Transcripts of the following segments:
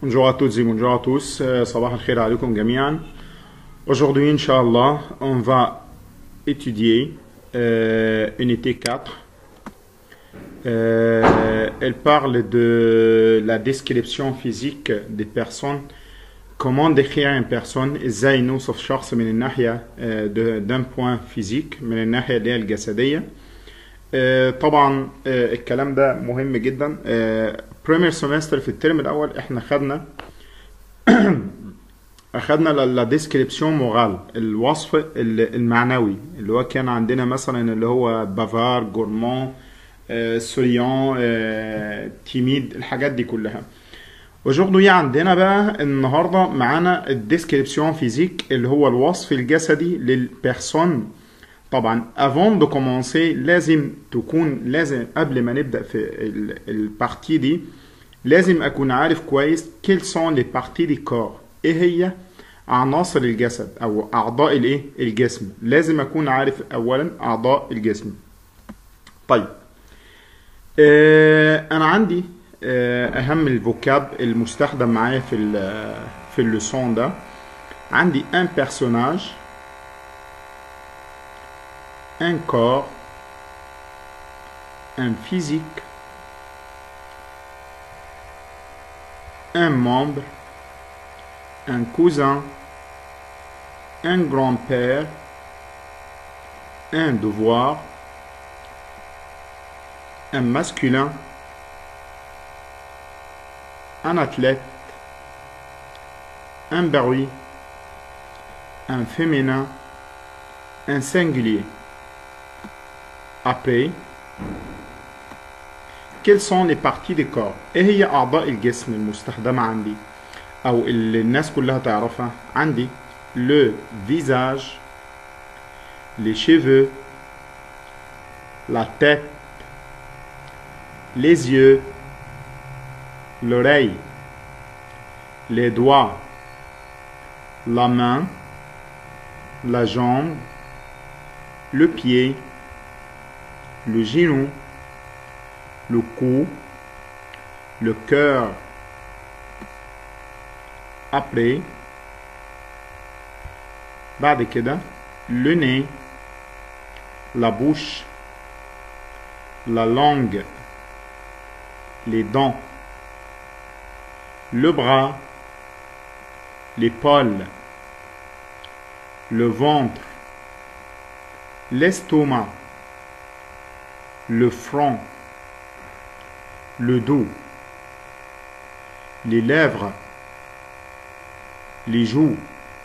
Bonjour à toutes et bonjour à tous. Euh, Sabah al-khair alaikum jami'an. Aujourd'hui, Inch'Allah, on va étudier euh, unité 4. Euh, elle parle de la description physique des personnes. Comment décrire une personne ازاي نوصف شخص من الناحية آه، ده- d'un point physique من الناحية اللي هي الجسدية آه، طبعا آه، الكلام ده مهم جدا بريمير سمستر في الترم الاول احنا خدنا اخدنا لا ديسكريبسيون مورال الوصف ال- المعنوي اللي هو كان عندنا مثلا اللي هو بافار جورمون آه، سوريان آه، تيميد الحاجات دي كلها Aujourd'hui عندنا بقى النهارده معانا الديسكريبسيون فيزيك اللي هو الوصف الجسدي للبيرسون طبعا افون دو كومونسي لازم تكون لازم قبل ما نبدا في ال- البارتي دي لازم اكون عارف كويس كيل سون لي بارتي دي كور ايه هي عناصر الجسد او اعضاء الايه الجسم لازم اكون عارف اولا اعضاء الجسم طيب آه انا عندي آه اهم الفوكاب المستخدم معايا في ال في اللسون ده عندي un personnage un corps un physique un membre un cousin un grand-père un devoir un masculin un athlète un bruit un féminin un singulier après quelles sont les parties du corps ايه هي اعضاء الجسم المستخدمة عندي او اللي الناس كلها تعرفها عندي le visage les cheveux la tête les yeux l'oreille les doigts la main la jambe le pied le genou, le cou, le cœur. Après, بعد كده le nez, la bouche, la langue, les dents, le bras, l'épaule, le ventre, l'estomac, le front, le dos, les lèvres, les joues.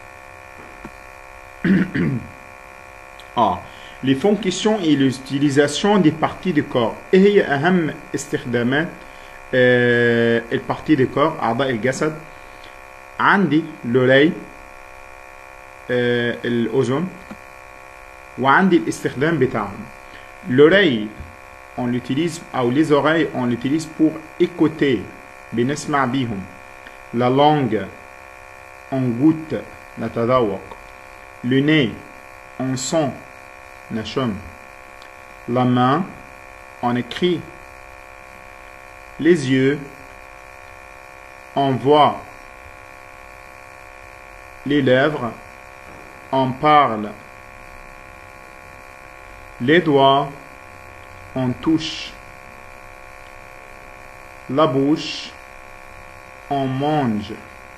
ah, les fonctions et l'utilisation des parties du corps. ايه هي اهم استخدامات آه البارتي دي كور اعضاء الجسد عندي l'oreille آه الاذن وعندي الاستخدام بتاعهم l'oreille on l'utilise ou les oreilles on l'utilise pour écouter بنسمع بيهم la langue on goûte نتذوق le nez on sent نشم la main on écrit les yeux on voit les lèvres on parle les doigts, on touche. La bouche, on mange.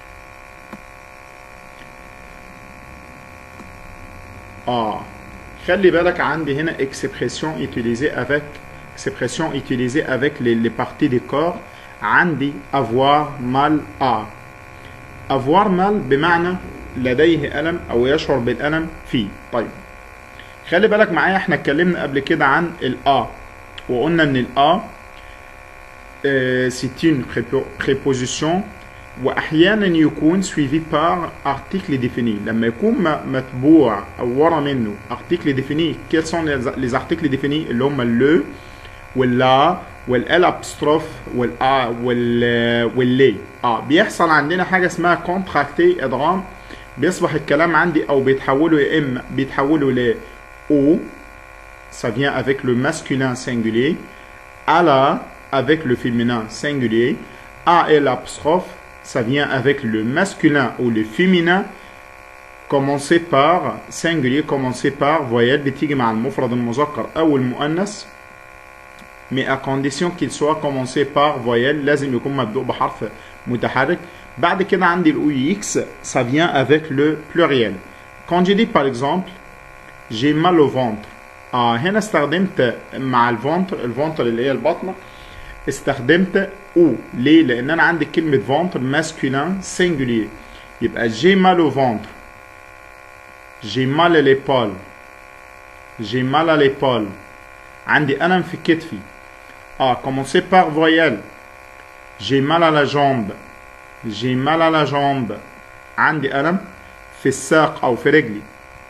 Ah, خلي بالك عندي هنا expression utilisée avec expression utilisée avec les, les parties du corps عندي avoir mal à avoir mal بمعنى لديه ألم أو يشعر بالألم فيه طيب خلي بالك معايا احنا اتكلمنا قبل كده عن الآ وقلنا ان الآ c'est une préposition واحيانا يكون suivi par article défini لما يكون م- متبوع او ورا منه article défini quels sont les, les articles définis اللي هم le واللا والال ابستروف والا وال واللي اه بيحصل عندنا حاجه اسمها كونتراكتي ادغام بيصبح الكلام عندي او بيتحولوا يا اما بيتحولوا ل او ça vient avec le masculin singulier à la avec le féminin singulier à et l'apostrophe ça vient avec le masculin ou le féminin commencé par singulier commencé par voyelle بتيجي مع المفرد المذكر أو المؤنث mais à condition qu'il soit commencé par voyelle لازم يكون مبدوء بحرف متحرك بعد كده عندي ال x ça vient avec le pluriel quand je dis par exemple j'ai mal au ventre اه هنا استخدمت مع الفونتر الفونتر اللي هي البطنه استخدمت او ليه لان انا عندي كلمه فونتر ماسكولين سينجولير يبقى j'ai mal au ventre j'ai mal à l'épaule j'ai mal à l'épaule عندي ألم في كتفي اه commencer par voyelle j'ai mal à la jambe j'ai mal à la jambe عندي ألم في الساق أو في رجلي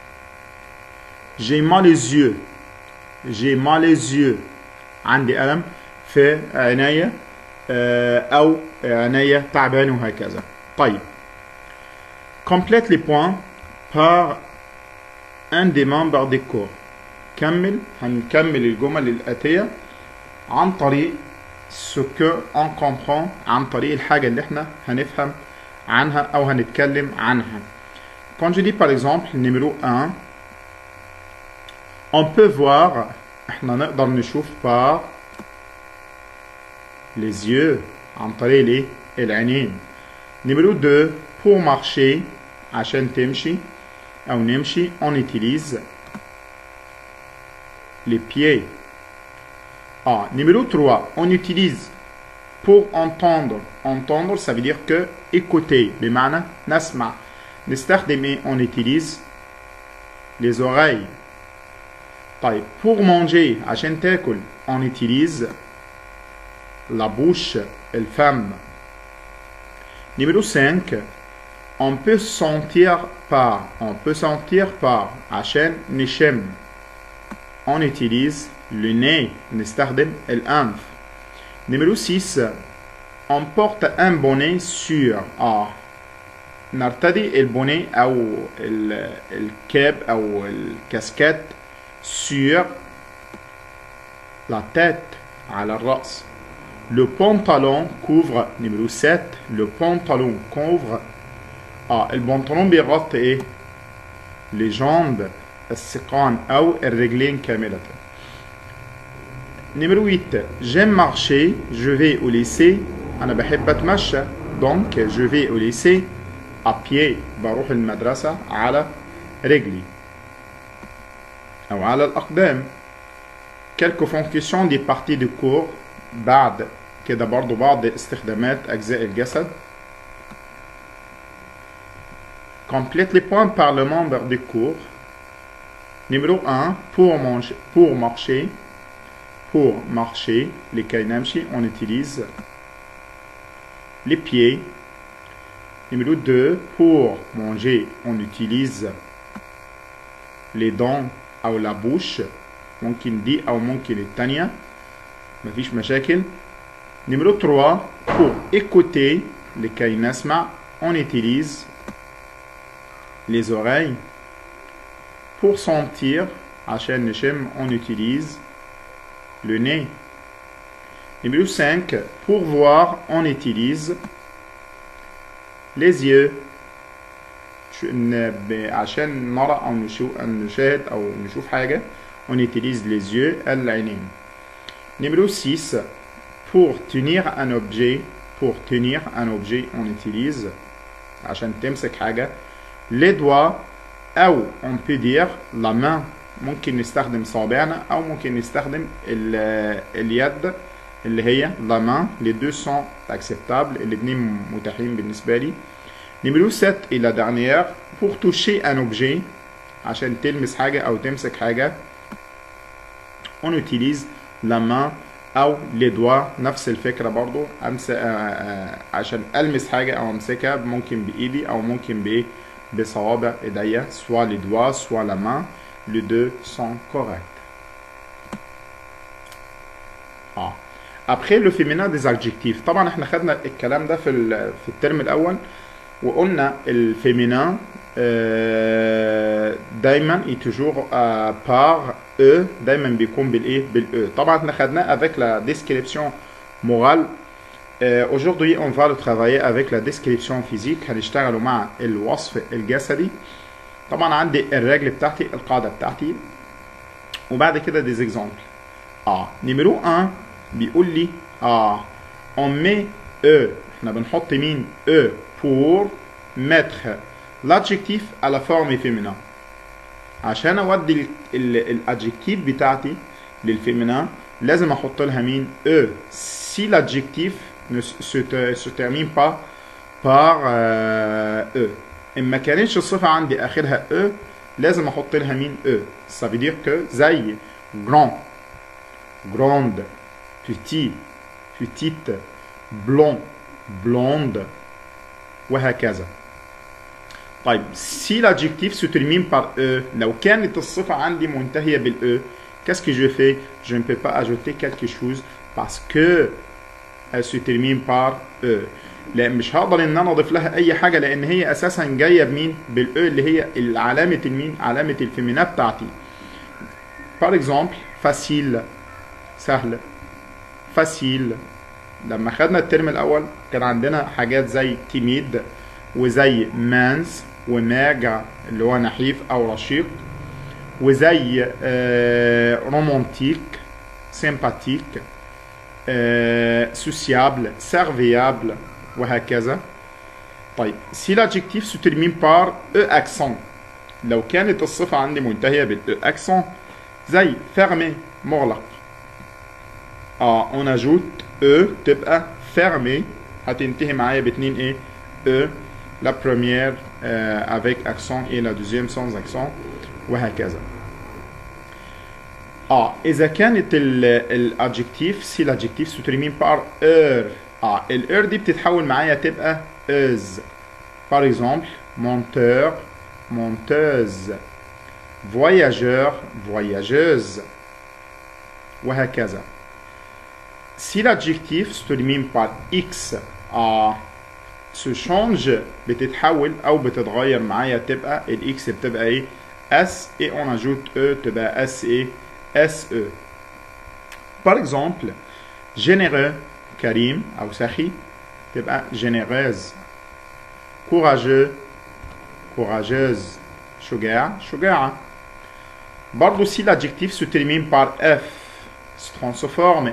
j'ai mal aux yeux j'ai mal aux yeux عندي ألم في عينيا آه، أو عينيا تعبان وهكذا طيب complète les points par un des membres des corps كمل هنكمل الجمل الآتية عن طريق ce que on comprend عن طريق الحاجة اللي احنا هنفهم عنها أو هنتكلم عنها quand je dis par exemple numéro 1 on peut voir احنا نقدر نشوف par les yeux عن طريق الايه العينين numéro 2 pour marcher عشان تمشي أو نمشي on utilise les pieds. Ah, numéro 3, on utilise pour entendre. Entendre, ça veut dire que écouter. بمعنى نسمع. نستخدم ايه؟ On utilise les oreilles. طيب, pour manger, عشان تاكل, on utilise la bouche, الفم. Numéro 5, on peut sentir par. On peut sentir par. عشان نشم. on utilise le nez نستخدم الأنف numéro 6 on porte un bonnet sur آه نرتدي البوني أو ال- الكاب أو الكاسكات sur la tête على الرأس le pantalon couvre numéro 7 le pantalon couvre آه البنطلون بيغطي إيه les jambes الساقان أو الرجلين كاملة numéro 8 j'aime marcher je vais au lycée أنا بحب أتمشى donc je vais au lycée à pied بروح المدرسة على رجلي أو على الأقدام quelques fonctions des parties du corps بعد كده برضو بعض استخدامات أجزاء الجسد complète les points par le membre du cours Numéro 1, pour, manger, pour marcher, pour marcher, les kainamshi, on utilise les pieds. Numéro 2, pour manger, on utilise les dents ou la bouche. ممكن دي أو ممكن التانية مفيش مشاكل. Numéro 3, pour écouter, لكي نسمع, on utilise les oreilles. Pour sentir, عشان نشم, on utilise le nez. Numéro 5, pour voir, on utilise les yeux. ش- ن- ب- عشان نرى أو نشوف نشاهد أو نشوف حاجة on utilise les yeux العينين. Numéro 6, pour tenir un objet, pour tenir un objet, on utilise عشان تمسك حاجة les doigts أو on peut dire la main ممكن نستخدم صابعنا أو ممكن نستخدم ال- اليد اللي هي la main les deux sont acceptables الاتنين متاحين بالنسبة لي numéro 7 et la dernière pour toucher un objet عشان تلمس حاجة أو تمسك حاجة on utilise la main أو les doigts نفس الفكرة برضو أمس... آه، آه، عشان ألمس حاجة أو أمسكها ممكن بإيدي أو ممكن بإيه بصوابع إيديا soit les doigts soit la main les deux sont corrects آه. Après le féminin des adjectifs طبعا احنا خدنا الكلام ده في ال- في الترم الأول وقلنا الفيمينان آه، دايما est toujours euh, par e دايما بيكون بالايه بالاe طبعا احنا خدناه avec la description morale Euh, Aujourd'hui, on va le travailler avec la description physique هنشتغلوا مع الوصف الجسدي طبعا عندي الرجل بتاعتي القاعدة بتاعتي وبعد كده des exemples اه نيميرو 1 بيقول لي اه on met e احنا بنحط مين e pour mettre l'adjectif à la forme féminin عشان اودي الادجكتيف بتاعتي للفيمينان لازم احط لها مين e si l'adjectif ne se, se termine pas par euh, e ان ما كانتش الصفة عندي اخرها e لازم احط لها مين e ça veut dire que زي grand grande petit petite blond blonde وهكذا طيب si l'adjectif se termine par e لو كانت الصفة عندي منتهية بال e qu'est-ce que je fais je ne peux pas ajouter quelque chose parce que elle se termine par e لا مش هقدر ان انا اضيف لها اي حاجه لان هي اساسا جايه بمين بالاو اللي هي علامه المين علامه الفيمينا بتاعتي par exemple facile سهل facile لما خدنا الترم الاول كان عندنا حاجات زي تيميد وزي مانس وماجع اللي هو نحيف او رشيق وزي آه رومانتيك سيمباتيك آه سوسيابل سيرفيابل وهكذا طيب si l'adjectif se termine par e accent لو كانت الصفة عندي منتهية بال e accent زي fermé مغلق اه on ajoute e تبقى fermé هتنتهي معايا باتنين ايه e la première euh, avec accent et la deuxième sans accent وهكذا اه اذا كانت الادجكتيف سي l'adjectif se termine par er اه الاير دي بتتحول معايا تبقى از par exemple monteur monteuse voyageur voyageuse وهكذا si l'adjectif se termine par x اه se change بتتحول او بتتغير معايا تبقى الاكس بتبقى ايه اس et on ajoute e تبقى اس ايه اس e par exemple généreux كريم أو سخي تبقى généreuse courageux courageuse شجاع شجاعة برضو si l'adjectif se termine par F se transforme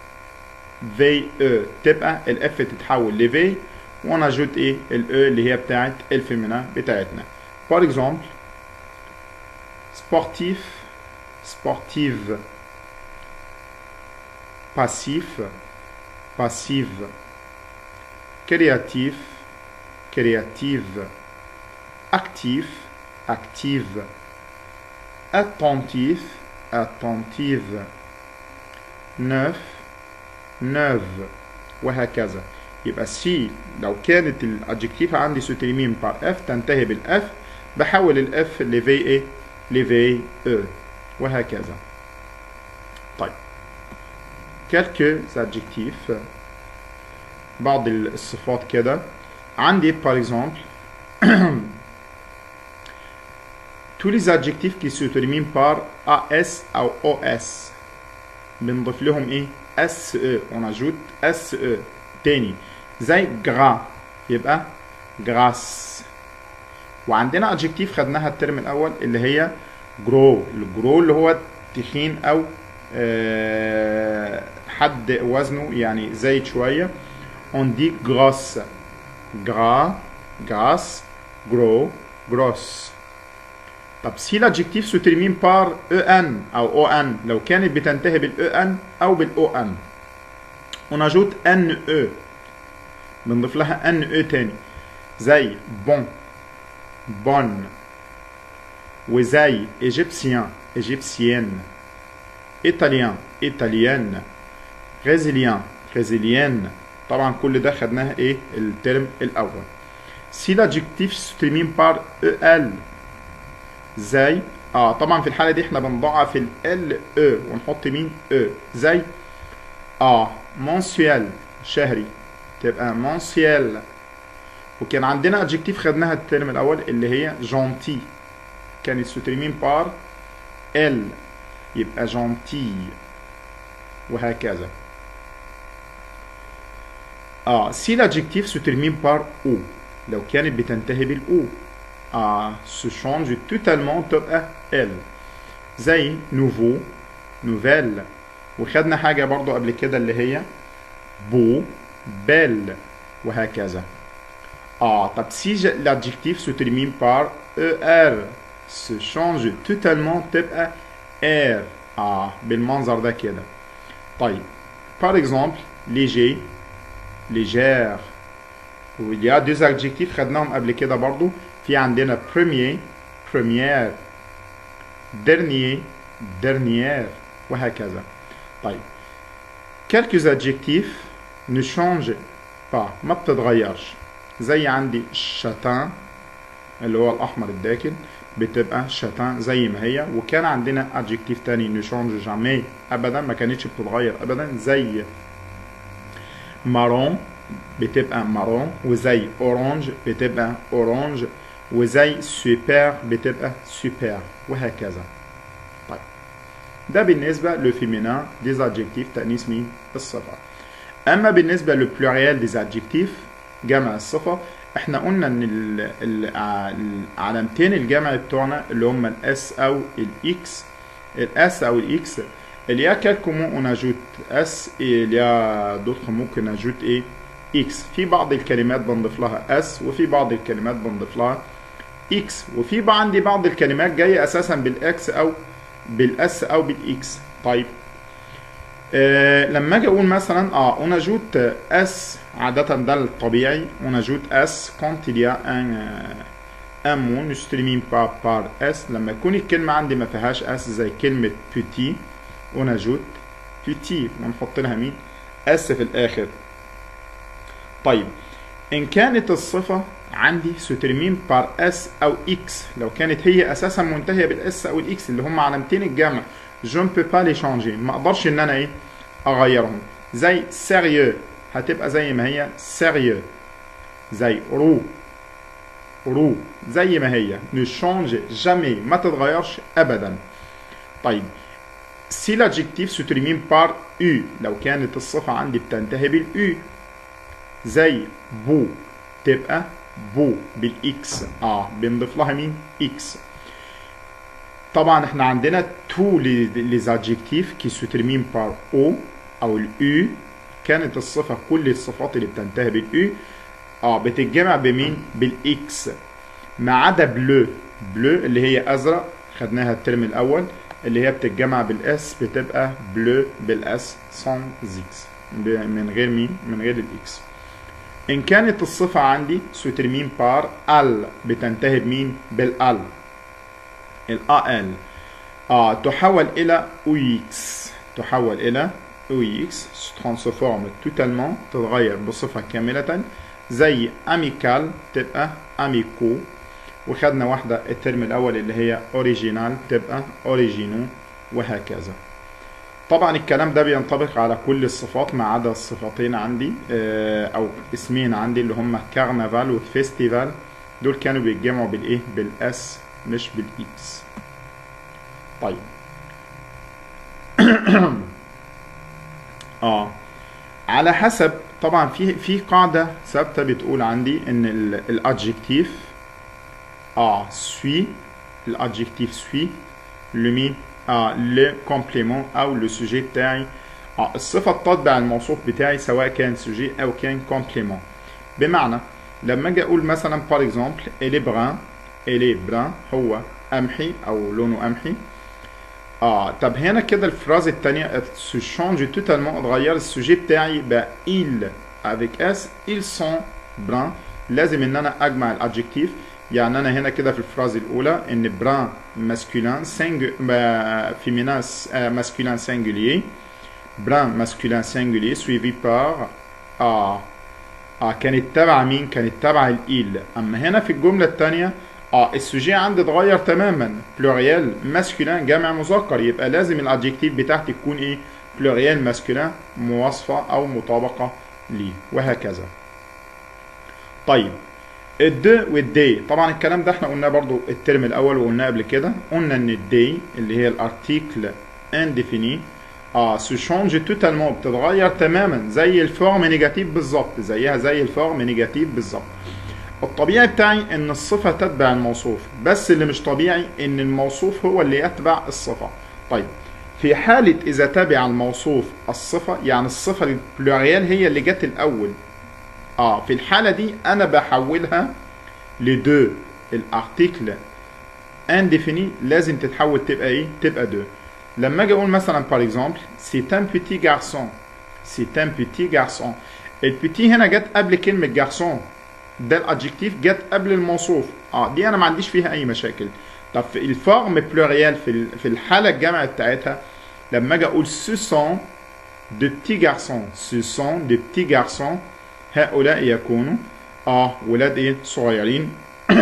VE تبقى ال F تتحول ل V وأنا أجوت إيه ال E اللي هي بتاعت الفيمينا بتاعتنا par exemple sportif sportive passif passive, créatif, créative, actif, active, attentif, attentive, neuf, neuve وهكذا يبقى سي لو كانت الادجكتيف عندي se termine par f تنتهي بالاف بحول الاف لفي ايه لفي او وهكذا طيب quelques adjectifs بعض الصفات كده عندي par exemple tous les adjectifs qui se terminent par AS أو OS بنضيف لهم ايه SE on ajoute SE تاني زي gras يبقى grasse وعندنا adjectif خدناها الترم الأول اللي هي جرو الجرو اللي هو تخين أو أه حد وزنه يعني زايد شوية on dit grosse gras grasse gros grosse طب si l'adjectif se termine par en أو on لو كانت بتنتهي بال en أو بال on on ajoute ne بنضيف لها ne تاني زي bon bonne وزي égyptien égyptienne italien italienne brésilien brésilienne طبعا كل ده خدناها ايه الترم الاول si l'adjectif se termine par el زي اه طبعا في الحاله دي احنا بنضعف ال ال او ونحط مين او زي اه mensuel شهري تبقى mensuel وكان عندنا adjectif خدناها الترم الاول اللي هي gentil كانت se termine par ال يبقى gentil وهكذا اه si l'adjectif se termine par ou لو كانت بتنتهي بالاو اه se change totalement تبقى ال زي nouveau nouvelle وخدنا حاجة برضو قبل كده اللي هي beau belle وهكذا اه طب si je- l'adjectif se termine par er se change totalement تبقى er اه بالمنظر ده كده طيب par exemple léger légère وil y a deux adjectifs خدناهم قبل كده برضو في عندنا premier première dernier dernière وهكذا طيب quelques adjectifs ne changent pas ما بتتغيرش زي عندي شتان اللي هو الأحمر الداكن بتبقى شتان زي ما هي وكان عندنا adjectif تاني ne change jamais أبدا ما كانتش بتتغير أبدا زي مارون بتبقى مارون وزي اورانج بتبقى اورانج وزي سوبر بتبقى سوبر وهكذا طيب ده بالنسبة للفيمينا ديز ادجكتيف تأنيث مين الصفة أما بالنسبة للبلوريال ديز ادجكتيف جمع الصفة احنا قلنا ان ال- ال- ع- العلامتين الجمع بتوعنا اللي هم الاس او الاكس الاس او الاكس il y a quelques mots on ajoute s et il y a d'autres mots qu'on ajoute et x في بعض الكلمات بنضيف لها s وفي بعض الكلمات بنضيف لها x وفي بقى عندي بعض الكلمات جايه اساسا بالاكس او بالاس او بالاكس طيب آه لما اجي اقول مثلا اه on ajoute s عادة ده الطبيعي on ajoute s quand il y a un euh, un mot ne se termine pas par s لما يكون الكلمة عندي ما فيهاش s زي كلمة petit on ajoute petit ونحط لها مين s في الاخر طيب ان كانت الصفة عندي se termine par s او x لو كانت هي اساسا منتهية بالاس او الاكس اللي هم علامتين الجمع je ne peux pas les changer ما اقدرش ان انا ايه اغيرهم زي sérieux هتبقى زي ما هي sérieux زي رو رو زي ما هي ne change jamais ما تتغيرش ابدا طيب si l'adjectif se termine par u لو كانت الصفة عندي بتنتهي بالu زي بو تبقى بو بالاكس اه بنضيف لها مين اكس طبعا احنا عندنا تو les adjectifs qui se terminent par o او الu كانت الصفة كل الصفات اللي بتنتهي بالu اه بتتجمع بمين بالاكس ما عدا بلو بلو اللي هي ازرق خدناها الترم الاول اللي هي بتتجمع بالاس بتبقى بلو بالاس سان زيكس من غير مين من غير الاكس ان كانت الصفة عندي سو ترمين بار ال بتنتهي بمين بالال ال اه تحول الى او اكس تحول الى او اكس ترانسفورم توتالمون تتغير بصفة كاملة زي اميكال تبقى اميكو وخدنا واحدة الترم الأول اللي هي أوريجينال تبقى أوريجينو وهكذا طبعا الكلام ده بينطبق على كل الصفات ما عدا الصفتين عندي آه، أو اسمين عندي اللي هم كارنفال وفيستيفال دول كانوا بيتجمعوا بالإيه؟ بالأس مش بالإكس طيب اه على حسب طبعا في في قاعدة ثابتة بتقول عندي إن الأدجكتيف اه suit l'adjectif suit le مين اه le complément او le sujet بتاعي اه الصفة تتبع الموصوف بتاعي سواء كان sujet او كان complément بمعنى لما اجي اقول مثلا par exemple elle est brun elle est brun هو قمحي او لونه قمحي اه طب هنا كده الفراز التانية se change totalement اتغير السوجي بتاعي بقى il avec s ils sont bruns لازم ان انا اجمع الادجكتيف يعني انا هنا كده في الفراز الاولى ان بران ماسكولين سينج فيمينا ماسكولين سينجولير بران ماسكولين سينجولير سويفي بار اه اه كانت تبع مين كانت تبع الايل اما هنا في الجمله الثانيه اه السوجي عندي اتغير تماما بلوريال ماسكولين جمع مذكر يبقى لازم الادجكتيف بتاعتي تكون ايه بلوريال ماسكولين موصفه او مطابقه ليه وهكذا طيب الد والدي طبعا الكلام ده احنا قلناه برضو الترم الاول وقلناه قبل كده قلنا ان الدي اللي هي الارتيكل انديفيني اه سو شونج توتالمون بتتغير تماما زي الفورم نيجاتيف بالظبط زيها زي الفورم نيجاتيف بالظبط الطبيعي بتاعي ان الصفة تتبع الموصوف بس اللي مش طبيعي ان الموصوف هو اللي يتبع الصفة طيب في حالة إذا تبع الموصوف الصفة يعني الصفة البلوريال هي اللي جت الأول اه في الحالة دي أنا بحولها لدو الارتيكل انديفيني لازم تتحول تبقى ايه؟ تبقى دو لما اجي اقول مثلا par exemple c'est un petit garçon c'est un petit garçon البيتي هنا جت قبل كلمة جارسون ده الادجكتيف جت قبل الموصوف اه دي انا ما عنديش فيها اي مشاكل طب في الفورم بلوريال في ال- في الحالة الجامعة بتاعتها لما اجي اقول ce sont de petits garçons ce sont de petits garçons هؤلاء يكونوا اه ولاد ايه صغيرين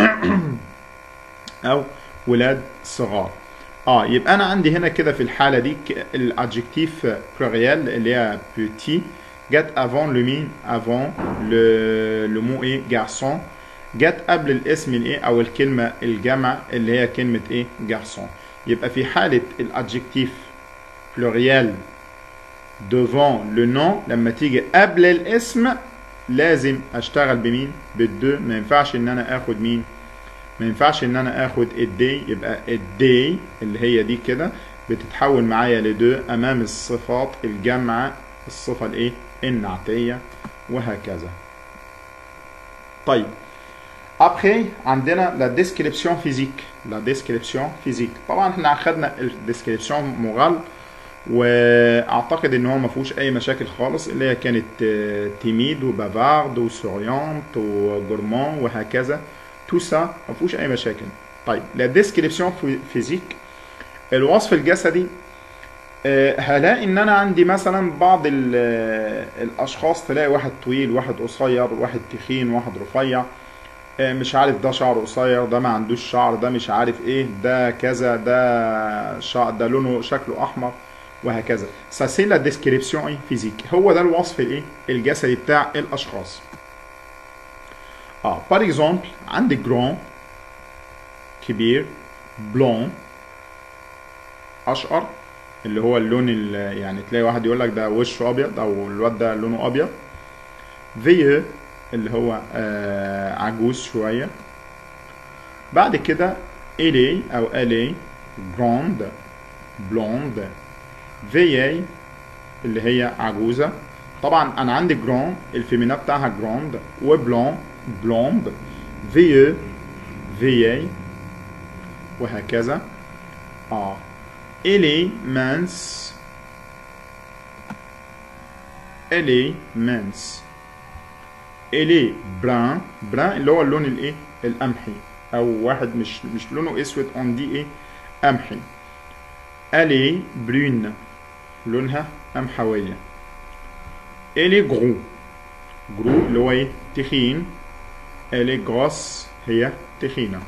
او ولاد صغار اه يبقى انا عندي هنا كده في الحاله دي الادجكتيف بلوريال اللي هي بوتي جت افون لو مين افون لو لو مو ايه جارسون جت قبل الاسم الايه او الكلمه الجمع اللي هي كلمه ايه جارسون يبقى في حاله الادجكتيف بلوريال devant le nom لما تيجي قبل الاسم لازم اشتغل بمين بالدو ما ينفعش ان انا اخد مين ما ينفعش ان انا اخد الدي يبقى الدي اللي هي دي كده بتتحول معايا لدو امام الصفات الجامعة الصفة الايه النعتية وهكذا طيب après عندنا la description physique la description physique طبعا احنا اخدنا الديسكريبسيون مورال واعتقد ان هو ما فيهوش اي مشاكل خالص اللي هي كانت آه، تيميد وبافارد وسوريانت وجورمون وهكذا تو سا ما فيهوش اي مشاكل طيب لا ديسكريبسيون فيزيك الوصف الجسدي آه، هلاقي ان انا عندي مثلا بعض ال- آه، الاشخاص تلاقي واحد طويل واحد قصير واحد تخين واحد رفيع آه، مش عارف ده شعره قصير ده ما عندوش شعر ده مش عارف ايه ده كذا ده شعر ده لونه شكله احمر وهكذا ça c'est la description physique هو ده الوصف الايه الجسدي بتاع الاشخاص اه par exemple عندك جرون كبير بلون اشقر اللي هو اللون ال- يعني تلاقي واحد يقول لك ده وشه ابيض او الواد ده لونه ابيض فيو اللي هو آه عجوز شويه بعد كده إلي أو إلي جراند بلوند فيي اللي هي عجوزة طبعا أنا عندي جراند الفيمينا بتاعها جراند وبلون بلوند فيو فيي وهكذا اه إلي مانس إلي مانس إلي بران بران اللي هو اللون الايه القمحي او واحد مش مش لونه اسود اون دي ايه قمحي الي برون لونها قمحويه الي جرو جرو اللي هو ايه تخين الي جروس هي تخينه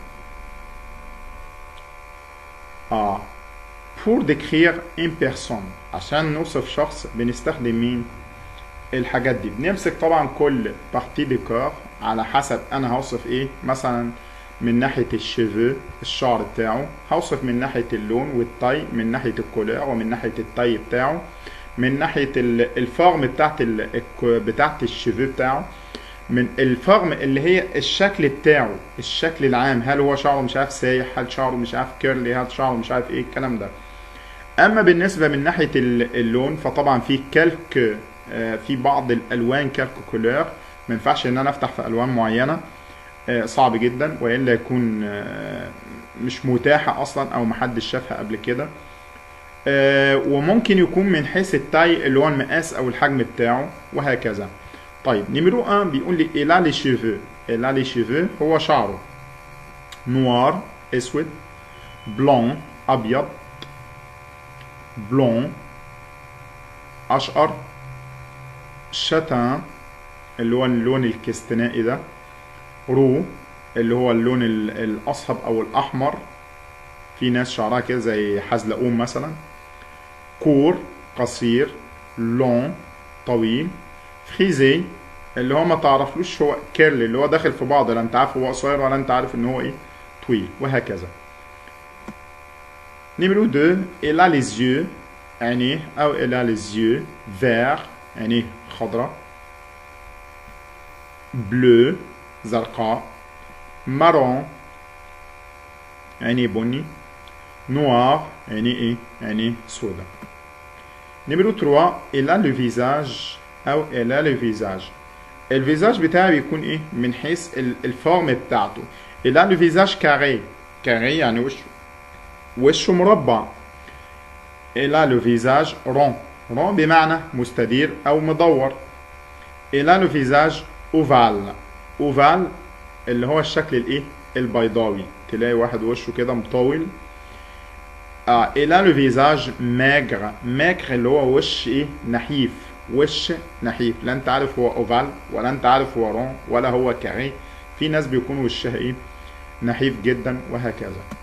اه pour décrire une personne عشان نوصف شخص بنستخدم مين الحاجات دي بنمسك طبعا كل بارتي دي كور على حسب انا هوصف ايه مثلا من ناحية الشيفو الشعر بتاعه هوصف من ناحية اللون والطي من ناحية الكولور ومن ناحية الطي بتاعه من ناحية ال- الفورم بتاعت ال- الك- بتاعت الشيفو بتاعه من الفورم اللي هي الشكل بتاعه الشكل العام هل هو شعره مش عارف سايح هل شعره مش عارف كيرلي هل شعره مش عارف ايه الكلام ده اما بالنسبه من ناحيه ال- اللون فطبعا في كالك آه، في بعض الالوان كالك كولور ما ينفعش ان انا افتح في الوان معينه آه، صعب جدا والا يكون آه، مش متاحه اصلا او محدش شافها قبل كده آه، وممكن يكون من حيث التاي اللي هو المقاس او الحجم بتاعه وهكذا طيب نيميرو 1 بيقول لي إلا لي شيفو إلا لي شيفو هو شعره نوار اسود بلون ابيض بلون اشقر شتان اللي هو اللون الكستنائي ده رو اللي هو اللون ال- الاصفر او الاحمر في ناس شعرها كده زي حزلقوم مثلا كور قصير لون طويل فريزي اللي هو ما تعرفلوش هو كيرلي اللي هو داخل في بعض لا انت عارف هو قصير ولا انت عارف ان هو ايه طويل وهكذا Numéro 2, elle a les yeux عينيه أو elle a les yeux verts عينيه خضراء bleu زرقاء marron عينيه بني noir عينيه ايه عينيه سوداء نمرو 3 elle a le visage أو elle a le visage الفيزاج بتاعي بيكون ايه من حيث ال- الفورم بتاعته elle a le visage carré carré يعني وش وشه مربع elle a le visage rond rond بمعنى مستدير أو مدور elle a le visage ovale ovale اللي هو الشكل الايه البيضاوي تلاقي واحد وشه كده مطول اه elle a le visage maigre maigre اللي هو وش ايه نحيف وش نحيف لا انت عارف هو اوفال ولا انت عارف هو رون ولا هو كاري في ناس بيكون وشها ايه نحيف جدا وهكذا